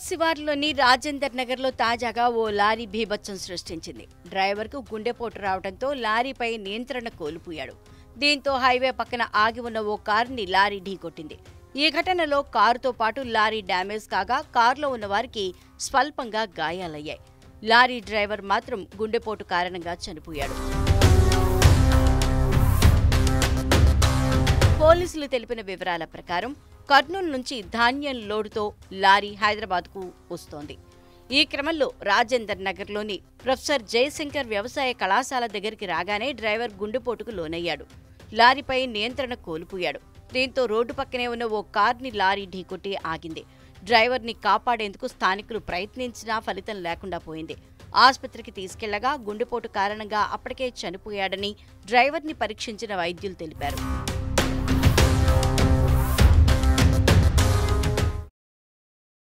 శివార్లోని రాజేందర్ నగర్లో తాజాగా ఓ లారీ బీభత్సం సృష్టించింది డ్రైవర్కు గుండెపోటు రావడంతో లారీపై నియంత్రణ కోల్పోయాడు దీంతో హైవే పక్కన ఆగి ఉన్న ఓ కారుని లారీ ఢీకొట్టింది ఈ ఘటనలో కారుతో పాటు లారీ డ్యామేజ్ కాగా కారులో ఉన్న వారికి స్వల్పంగా గాయాలయ్యాయి లారీ డ్రైవర్ మాత్రం గుండెపోటు కారణంగా చనిపోయాడు పోలీసులు తెలిపిన వివరాల ప్రకారం కర్నూలు నుంచి ధాన్యం లోడుతో లారీ హైదరాబాద్కు వస్తోంది ఈ క్రమంలో రాజేందర్ నగర్లోని ప్రొఫెసర్ జయశంకర్ వ్యవసాయ కళాశాల దగ్గరికి రాగానే డ్రైవర్ గుండెపోటుకు లోనయ్యాడు లారీపై నియంత్రణ కోల్పోయాడు దీంతో రోడ్డు పక్కనే ఉన్న ఓ కార్ని లారీ ఢీకొట్టి ఆగింది డ్రైవర్ని కాపాడేందుకు స్థానికులు ప్రయత్నించినా ఫలితం లేకుండా పోయింది ఆసుపత్రికి తీసుకెళ్లగా గుండెపోటు కారణంగా అప్పటికే చనిపోయాడని డ్రైవర్ని పరీక్షించిన వైద్యులు తెలిపారు